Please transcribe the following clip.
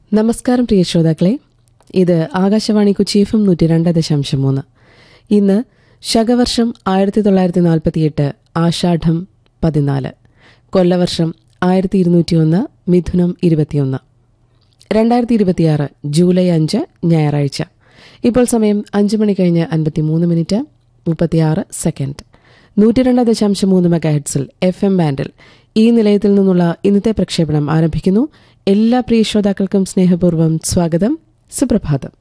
നമസ്കാരം പ്രിയ ശ്രോതാക്കളെ ഇത് ആകാശവാണി കൊച്ചി എഫ് എം നൂറ്റി രണ്ട് ദശാംശം മൂന്ന് ഇന്ന് ശകവർഷം ആയിരത്തി തൊള്ളായിരത്തി നാൽപ്പത്തിയെട്ട് ആഷാഢം പതിനാല് കൊല്ലവർഷം ആയിരത്തി ഇരുന്നൂറ്റിയൊന്ന് മിഥുനം ഇരുപത്തിയൊന്ന് രണ്ടായിരത്തി ഇരുപത്തിയാറ് ജൂലൈ അഞ്ച് ഞായറാഴ്ച ഇപ്പോൾ സമയം അഞ്ച് മണി കഴിഞ്ഞ് അൻപത്തിമൂന്ന് മിനിറ്റ് മുപ്പത്തിയാറ് സെക്കൻഡ് നൂറ്റി രണ്ട് ദശാംശം മൂന്ന് മെഗാഹെഡ്സിൽ എഫ് എം ബാൻഡിൽ ഈ നിലയത്തിൽ നിന്നുള്ള ഇന്നത്തെ പ്രക്ഷേപണം ആരംഭിക്കുന്നു എല്ലാ പ്രിയ ശ്രോതാക്കൾക്കും സ്നേഹപൂർവ്വം സ്വാഗതം സുപ്രഭാതം